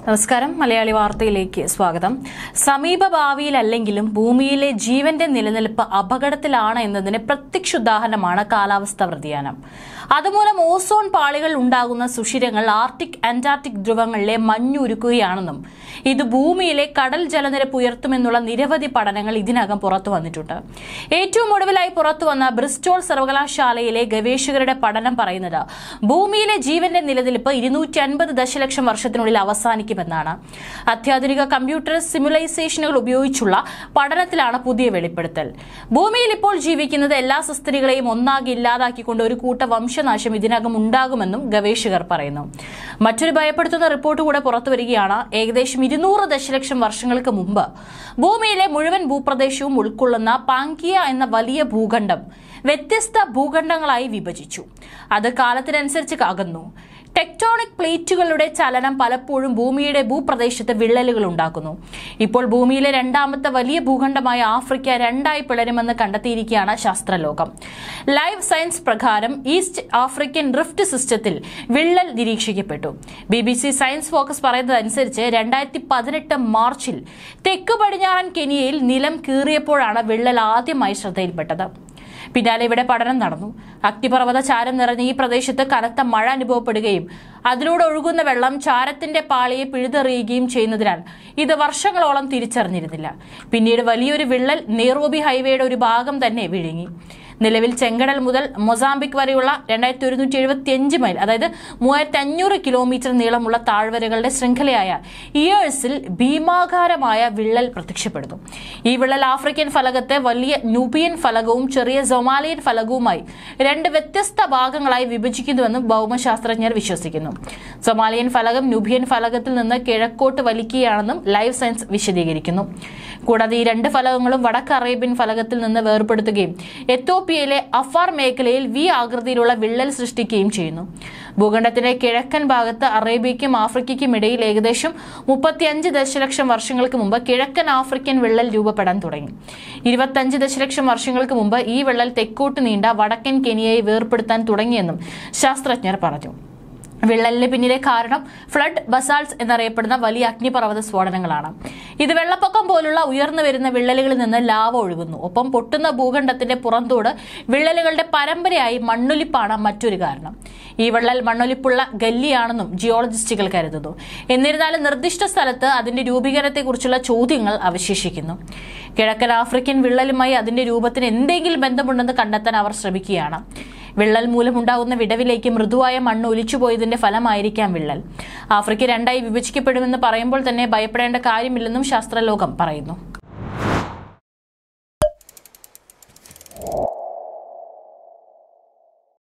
നമസ്കാരം മലയാളി വാർത്തയിലേക്ക് സ്വാഗതം സമീപ ഭാവിയിലല്ലെങ്കിലും ഭൂമിയിലെ ജീവന്റെ നിലനിൽപ്പ് അപകടത്തിലാണ് എന്നതിന് പ്രത്യക്ഷ ഉദാഹരണമാണ് കാലാവസ്ഥാ വ്യതിയാനം അതുമൂലം ഓസോൺ പാളികൾ ഉണ്ടാകുന്ന സുഷിരങ്ങൾ ആർട്ടിക് അന്റാർട്ടിക് ധ്രുവങ്ങളിലെ മഞ്ഞുരുക്കുകയാണെന്നും ഇത് ഭൂമിയിലെ കടൽ ജലനിരപ്പ് ഉയർത്തുമെന്നുള്ള നിരവധി പഠനങ്ങൾ ഇതിനകം പുറത്തു വന്നിട്ടുണ്ട് ഏറ്റവും ഒടുവിലായി പുറത്തു വന്ന ബ്രിസ്റ്റോൾ സർവകലാശാലയിലെ ഗവേഷകരുടെ പഠനം പറയുന്നത് ഭൂമിയിലെ ജീവന്റെ നിലനിൽപ്പ് ഇരുന്നൂറ്റി അൻപത് ദശലക്ഷം വർഷത്തിനുള്ളിൽ അവസാനിക്കുമെന്നാണ് അത്യാധുനിക കമ്പ്യൂട്ടർ സിമുലൈസേഷനുകൾ ഉപയോഗിച്ചുള്ള പഠനത്തിലാണ് പുതിയ വെളിപ്പെടുത്തൽ ഭൂമിയിൽ ഇപ്പോൾ ജീവിക്കുന്നത് എല്ലാ സസ്തനികളെയും ഒന്നാകെ ഇല്ലാതാക്കിക്കൊണ്ട് ഒരു കൂട്ട വംശനാശം ഇതിനകം ഉണ്ടാകുമെന്നും ഗവേഷകർ പറയുന്നു മറ്റൊരു ഭയപ്പെടുത്തുന്ന റിപ്പോർട്ട് കൂടെ പുറത്തുവരികയാണ് ഏകദേശം ഇരുന്നൂറ് ദശലക്ഷം വർഷങ്ങൾക്ക് മുമ്പ് ഭൂമിയിലെ മുഴുവൻ ഭൂപ്രദേശവും ഉൾക്കൊള്ളുന്ന പാങ്കിയ എന്ന വലിയ ഭൂഖണ്ഡം വ്യത്യസ്ത ഭൂഖണ്ഡങ്ങളായി വിഭജിച്ചു അത് കാലത്തിനനുസരിച്ച് അകന്നു ടെക്ടോണിക് പ്ലേറ്റുകളുടെ ചലനം പലപ്പോഴും ഭൂമിയുടെ ഭൂപ്രദേശത്ത് വിള്ളലുകൾ ഉണ്ടാക്കുന്നു ഇപ്പോൾ ഭൂമിയിലെ രണ്ടാമത്തെ വലിയ ഭൂഖണ്ഡമായ ആഫ്രിക്ക രണ്ടായി പിളരുമെന്ന് കണ്ടെത്തിയിരിക്കുകയാണ് ശാസ്ത്രലോകം ലൈവ് സയൻസ് പ്രകാരം ഈസ്റ്റ് ആഫ്രിക്കൻ റിഫ്റ്റ് സിസ്റ്റത്തിൽ വിള്ളൽ നിരീക്ഷിക്കപ്പെട്ടു B B C science focus പറയുന്നതനുസരിച്ച് രണ്ടായിരത്തി പതിനെട്ട് മാർച്ചിൽ തെക്ക് പടിഞ്ഞാറൻ കെനിയയിൽ നിലം കീറിയപ്പോഴാണ് വിള്ളൽ ആദ്യമായി ശ്രദ്ധയിൽപ്പെട്ടത് പിന്നാലെ ഇവിടെ പഠനം നടന്നു അഗ്നിപർവ്വത ചാരം നിറഞ്ഞ ഈ പ്രദേശത്ത് കനത്ത മഴ അനുഭവപ്പെടുകയും അതിലൂടെ ഒഴുകുന്ന വെള്ളം ചാരത്തിന്റെ പാളിയെ പിഴുതെറിയുകയും ചെയ്യുന്നതിനാൽ ഇത് വർഷങ്ങളോളം തിരിച്ചറിഞ്ഞിരുന്നില്ല പിന്നീട് വലിയൊരു വിള്ളൽ നെയ്റോബി ഹൈവേയുടെ ഒരു ഭാഗം തന്നെ വിഴുങ്ങി നിലവിൽ ചെങ്കടൽ മുതൽ മൊസാംബിക് വരെയുള്ള രണ്ടായിരത്തി ഒരുന്നൂറ്റി എഴുപത്തി അഞ്ച് മൈൽ അതായത് മൂവായിരത്തി അഞ്ഞൂറ് കിലോമീറ്റർ നീളമുള്ള താഴ്വരകളുടെ ശൃംഖലയായ ഇയേഴ്സിൽ ഭീമാകാരമായ വിള്ളൽ പ്രത്യക്ഷപ്പെടുന്നു ഈ വിള്ളൽ ആഫ്രിക്കൻ ഫലകത്തെ വലിയ ന്യൂബിയൻ ഫലകവും ചെറിയ സൊമാലിയൻ ഫലകവുമായി രണ്ട് വ്യത്യസ്ത ഭാഗങ്ങളായി വിഭജിക്കുന്നുവെന്ന് ഭൗമശാസ്ത്രജ്ഞർ വിശ്വസിക്കുന്നു സൊമാലിയൻ ഫലകം ന്യൂബിയൻ ഫലകത്തിൽ നിന്ന് കിഴക്കോട്ട് വലിക്കുകയാണെന്നും ലൈഫ് സയൻസ് വിശദീകരിക്കുന്നു കൂടാതെ ഈ രണ്ട് ഫലകങ്ങളും വടക്ക് അറേബ്യൻ ഫലകത്തിൽ നിന്ന് വേർപെടുത്തുകയും എത്തോപ്യയിലെ അഫാർ മേഖലയിൽ വി ആകൃതിയിലുള്ള വിള്ളൽ സൃഷ്ടിക്കുകയും ചെയ്യുന്നു ഭൂഖണ്ഡത്തിന്റെ കിഴക്കൻ ഭാഗത്ത് അറേബ്യയ്ക്കും ആഫ്രിക്കയ്ക്കും ഇടയിൽ ഏകദേശം മുപ്പത്തിയഞ്ച് ദശലക്ഷം വർഷങ്ങൾക്ക് മുമ്പ് കിഴക്കൻ ആഫ്രിക്കൻ വിള്ളൽ രൂപപ്പെടാൻ തുടങ്ങി ഇരുപത്തഞ്ച് ദശലക്ഷം വർഷങ്ങൾക്ക് മുമ്പ് ഈ വിള്ളൽ തെക്കോട്ട് നീണ്ട വടക്കൻ കെനിയയെ വേർപെടുത്താൻ തുടങ്ങിയെന്നും ശാസ്ത്രജ്ഞർ പറഞ്ഞു വിള്ളലിന് പിന്നിലെ കാരണം ഫ്ലഡ് ബസാൾസ് എന്നറിയപ്പെടുന്ന വലിയ അഗ്നിപർവ്വത സ്ഫോടനങ്ങളാണ് ഇത് വെള്ളപ്പൊക്കം പോലുള്ള ഉയർന്നു വരുന്ന വിള്ളലുകളിൽ നിന്ന് ലാവ ഒഴുകുന്നു ഒപ്പം പൊട്ടുന്ന ഭൂഖണ്ഡത്തിന്റെ പുറന്തോട് വിള്ളലുകളുടെ പരമ്പരയായി മണ്ണൊലിപ്പാണ് മറ്റൊരു കാരണം ഈ വിള്ളൽ മണ്ണൊലിപ്പുള്ള ഗല്ലിയാണെന്നും ജിയോളജിസ്റ്റുകൾ കരുതുന്നു എന്നിരുന്നാലും നിർദ്ദിഷ്ട സ്ഥലത്ത് അതിന്റെ രൂപീകരണത്തെക്കുറിച്ചുള്ള ചോദ്യങ്ങൾ അവശേഷിക്കുന്നു കിഴക്കൻ ആഫ്രിക്കൻ വിള്ളലുമായി അതിന്റെ രൂപത്തിന് എന്തെങ്കിലും ബന്ധമുണ്ടെന്ന് കണ്ടെത്താൻ അവർ ശ്രമിക്കുകയാണ് വിള്ളൽ മൂലമുണ്ടാകുന്ന വിടവിലേക്ക് മൃദുവായ മണ്ണ് ഒലിച്ചുപോയതിന്റെ ഫലമായിരിക്കാം വിള്ളൽ ആഫ്രിക്ക രണ്ടായി വിഭജിക്കപ്പെടുമെന്ന് പറയുമ്പോൾ തന്നെ ഭയപ്പെടേണ്ട കാര്യമില്ലെന്നും ശാസ്ത്രലോകം പറയുന്നു